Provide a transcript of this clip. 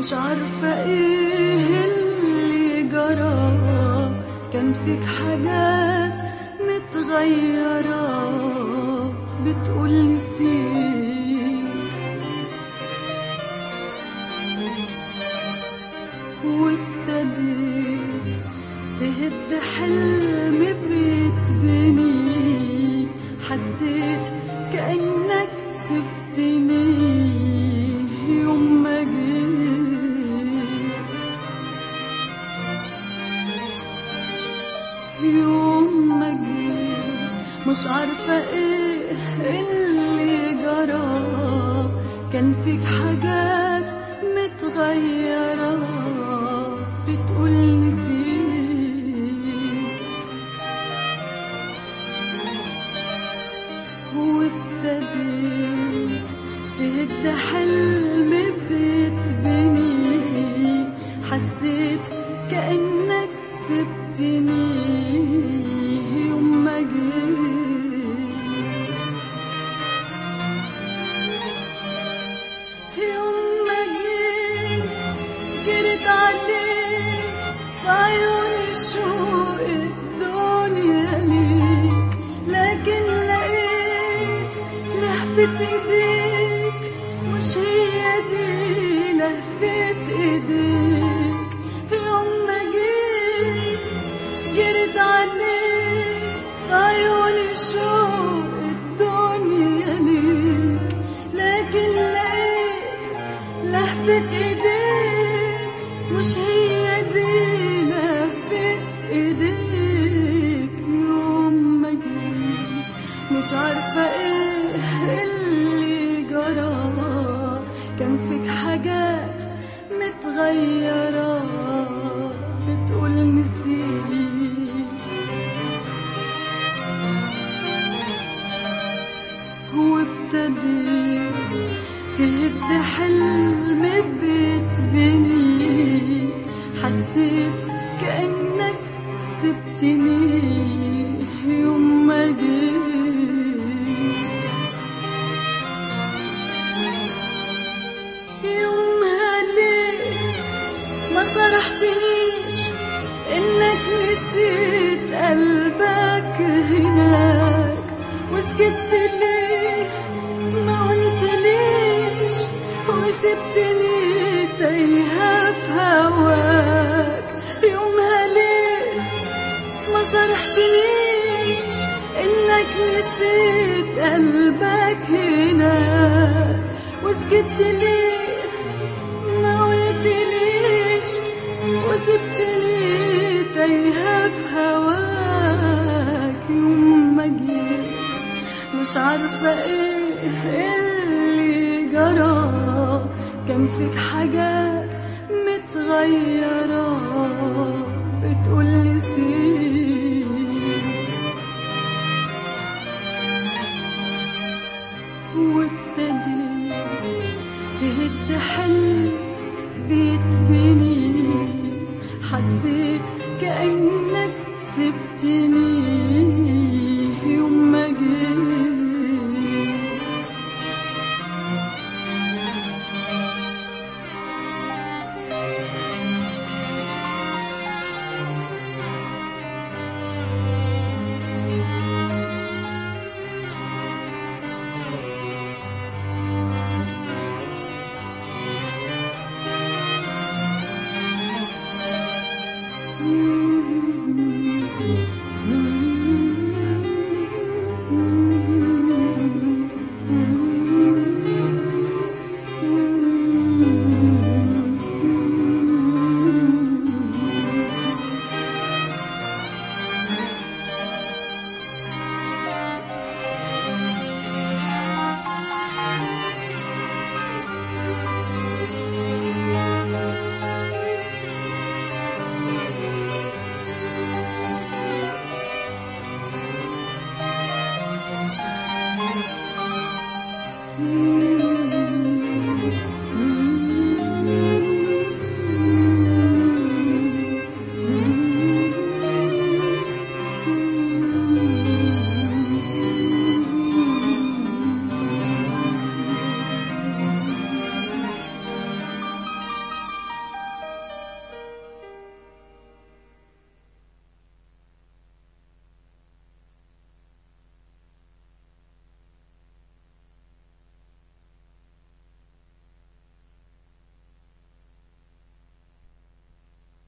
مش عارفة ايه اللي جرى كان فيك حاجات متغيرة بتقول نسيت وابتديت تهد حلم بيتبني حسيت كأنك سبتني يوم ما جيت يوم ما جيت مش عارفة ايه اللي جرى كان فيك حاجات متغيرة بتقول نسيت وابتديت تهد حلم بتبني حسيت كأنك سبتني يوم ما جيت يوم ما جيت جريت عليك في عيون الشوق الدنيا ليك لكن لقيت لهفة ايديك مش هي دي لهفة ايديك يوم ما جيت جريت عليك في عيون الشوق الدنيا ليك لكن لقيت لهفة ايديك مش هي دي لهفة ايديك يوم ما جيت مش عارفة ايه اللي جرى كان فيك حاجات متغيرة بتقول نسيت وابتديت تهد حلم بتبني حسيت كأنك سبتني يوم ما جيت يومها ليه ما صرحتنيش انك نسيت قلبك هناك وسكت ليه ما قلتليش وسبتني تايهة في هواك يومها ليه ما صرحتنيش انك نسيت قلبك هناك وسكت ليه ما قلتليش وسبتني تايهة في هواك يوم ما جيت مش عارفة ايه اللي جرى كان فيك حاجات متغيرة بتقول نسيت وابتديت تهد حلم بيتبني حسيت كأنك سبتني